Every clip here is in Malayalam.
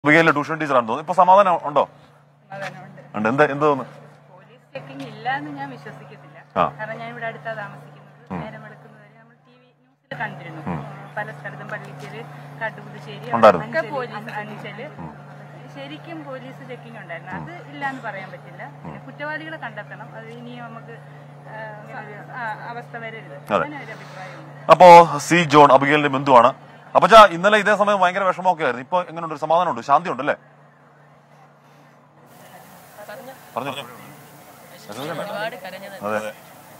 ഉപകയിലെ ട്യൂഷൻ ടീച്ചറാണെന്ന് തോന്നുന്നു ഇപ്പൊ സമാധാനം ഉണ്ടോ സമാധാനമുണ്ട് ഉണ്ട് എന്താ എന്ത് തോന്നുന്നു പോലീസ് ചെക്കിംഗ് ഇല്ല എന്ന് ഞാൻ വിശ്വസിക്കത്തില്ല ആ. കാരണം ഞാൻ ഇവിടെ അടുത്താ താമസിക്കുന്നത് നേരം വെളുക്കുന്നവരെ നമ്മൾ ടി വി ന്യൂസിൽ കണ്ടിരുന്നു പല സ്ഥലത്തും പള്ളിക്കല് കാട്ടുപുതുശ്ശേരി ഉണ്ടായിരുന്നു. ഒക്കെ പോലീസ് അഞ്ചല് ശരിക്കും പോലീസ് ചെക്കിംഗ് ഉണ്ടായിരുന്നു അത് ഇല്ല എന്ന് പറയാൻ പറ്റില്ല പിന്നെ കുറ്റവാളികളെ കണ്ടെത്തണം അത് ഇനിയും നമുക്ക് ആ, ആ, അവസ്ഥ വരരുത് അങ്ങനെ ഒരു അഭിപ്രായമുണ്ട് അപ്പോ സി ജോൺ അബിഗേലിന്റെ ബന്ധുവാണ് അപ്പച്ചാ ഇന്നലെ ഇതേ സമയം ഭയങ്കര വിഷമമൊക്കെ ആയിരുന്നു ഇപ്പൊ എങ്ങനെയുണ്ട് ഒരു സമാധാനമുണ്ട് ശാന്തി ഉണ്ടല്ലേ പറഞ്ഞു ഒരുപാട് കരഞ്ഞത് അതെ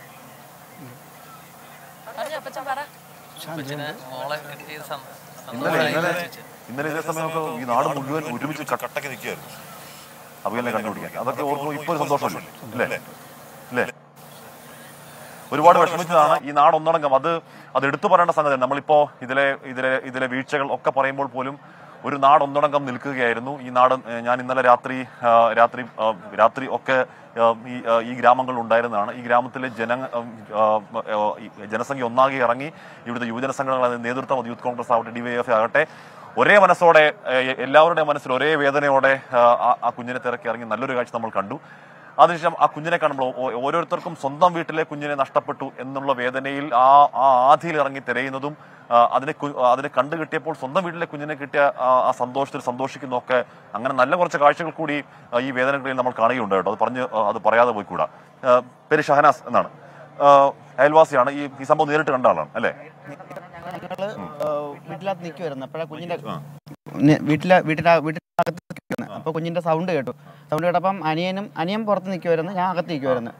പറഞ്ഞു അപ്പച്ചൻ പറ അപ്പച്ചന് മോളെ കിട്ടിയത് സം- ഇന്നലെ സന്തോഷമായി. ഇന്നലെ ഇന്നലെ ഇതേ സമയമൊക്കെ ഈ നാട് മുഴുവൻ ഒരുമിച്ച് കട്ടക്ക് നിൽക്കുകയായിരുന്നു അബിഗലിനെ കണ്ടുപിടിക്കാൻ അതൊക്കെ ഓർക്കുമ്പോൾ ഇപ്പൊ ഒരു സന്തോഷമല്ലേ അല്ലേ അല്ലേ ഒരുപാട് വിഷമിച്ചതാണ് ഈ നാട് ഒന്നടങ്കം അത് അത് എടുത്തു പറയേണ്ട സംഗതി നമ്മളിപ്പോ ഇതിലെ ഇതിലെ ഇതിലെ വീഴ്ചകൾ ഒക്കെ പറയുമ്പോൾ പോലും ഒരു നാട് ഒന്നടങ്കം നിൽക്കുകയായിരുന്നു ഈ നാട് ഏഹ്, ഞാൻ ഇന്നലെ രാത്രി ആ, രാത്രി ആ, രാത്രി ഒക്കെ ആ, ഈ ആ, ഈ ഗ്രാമങ്ങളിൽ ഉണ്ടായിരുന്നതാണ് ഈ ഗ്രാമത്തിലെ ജന ആ, ആ, ഈ ജനസംഖ്യ ഒന്നാകെ ഇറങ്ങി ഇവിടുത്തെ യുവജന സംഘടനകളുടെ നേതൃത്വം അത് യൂത്ത് കോൺഗ്രസ് ആവട്ടെ ഡിവൈഎഫ് ആകട്ടെ ഒരേ മനസ്സോടെ ഏഹ്, എല്ലാവരുടെയും മനസ്സിൽ ഒരേ വേദനയോടെ ആ, ആ- ആ കുഞ്ഞിനെ തിരക്കി ഇറങ്ങി നല്ലൊരു കാഴ്ച നമ്മൾ കണ്ടു അതിനുശേഷം ആ കുഞ്ഞിനെ കാണുമ്പോൾ ഓ- ഓരോരുത്തർക്കും സ്വന്തം വീട്ടിലെ കുഞ്ഞിനെ നഷ്ടപ്പെട്ടു എന്നുള്ള വേദനയിൽ ആ ആ ആധിയിൽ ഇറങ്ങി തിരയുന്നതും ആ, അതിനെ കു- അതിനെ കണ്ടു കിട്ടിയപ്പോൾ സ്വന്തം വീട്ടിലെ കുഞ്ഞിനെ കിട്ടിയ ആ ആ സന്തോഷത്തിൽ സന്തോഷിക്കുന്നതൊക്കെ അങ്ങനെ നല്ല കുറച്ച് കാഴ്ചകൾ കൂടി ആ, ഈ വേദനകളിൽ നമ്മൾ കാണുകയുണ്ട് കേട്ടോ അത് പറഞ്ഞ് ആ, അത് പറയാതെ പോയിക്കൂടാ ആ, പേര് ഷഹനാസ് എന്നാണ് ആ, അയൽവാസിയാണ് ഈ ഈ സംഭവം നേരിട്ട് കണ്ട ആളാണ് അല്ലേ ഞങ്ങള് വീട്ടിനകത്ത് നിൽക്കുമായിരുന്നു അപ്പോഴാ കുഞ്ഞിന്റെ നി- വീട്ടിലെ വീട്ടിലെ വീട്ടിനകത്ത് നിൽക്കുവായിരുന്നു അപ്പൊ കുഞ്ഞിന്റെ സൗണ്ട് കേട്ടു സൗണ്ട് കേട്ടപ്പം അനിയനും അനിയൻ പുറത്ത് നിൽക്കുമായിരുന്നു ഞാൻ അകത്ത് നിൽക്കുമായിരുന്നു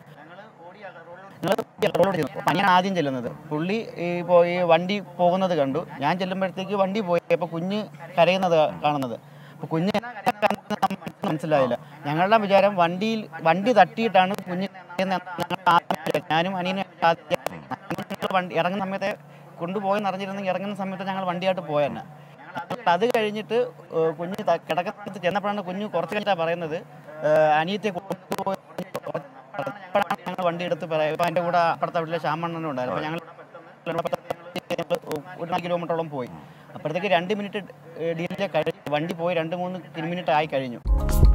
അനിയൻ ആദ്യം ചെല്ലുന്നത് പുള്ളി ഈ ഇപ്പോ ഈ വണ്ടി പോകുന്നത് കണ്ടു ഞാൻ ചെല്ലുമ്പോഴത്തേക്ക് വണ്ടി പോയി അപ്പൊ കുഞ്ഞ് കരയുന്നത് കാണുന്നത് അപ്പൊ കുഞ്ഞ് മനസ്സിലായില്ല ഞങ്ങളുടെ വിചാരം വണ്ടിയിൽ വണ്ടി തട്ടിയിട്ടാണ് കുഞ്ഞ് കരയുന്നത് എന്ന് ഞങ്ങൾ ആദ്യം വിചാരിച്ചു. ഞാനും അനിയനും ആദ്യം ഞങ്ങൾ വണ്ടി ഇറങ്ങുന്ന സമയത്ത് കൊണ്ടുപോയി അറിഞ്ഞിരുന്നെങ്കിൽ ഇറങ്ങുന്ന സമയത്ത് ഞങ്ങൾ വണ്ടിയായിട്ട് പോയെന്നെ അത് കഴിഞ്ഞിട്ട് ഏഹ് കുഞ്ഞ് ത- കിടക്കത്ത് ചെന്നപ്പോഴാണ് കുഞ്ഞ് കുറച്ച് കഴിഞ്ഞാൽ പറയുന്നത് ഏഹ് അനിയത്തെ കൊണ്ടുപോയി അപ്പോഴാണ് ഞങ്ങൾ വണ്ടി എടുത്ത് പറയാം ഇപ്പം എൻ്റെ കൂടെ അപ്പുറത്തെ വീട്ടിലെ ശ്യാമണ്ണനും ഉണ്ടായിരുന്നു അപ്പോൾ ഞങ്ങൾ ഒരു നാല് കിലോമീറ്ററോളം പോയി അപ്പോഴത്തേക്ക് രണ്ട് മിനിറ്റ് ഡിലേ കഴിഞ്ഞു വണ്ടി പോയി രണ്ട് മൂന്ന് മിനിറ്റ് ആയി കഴിഞ്ഞു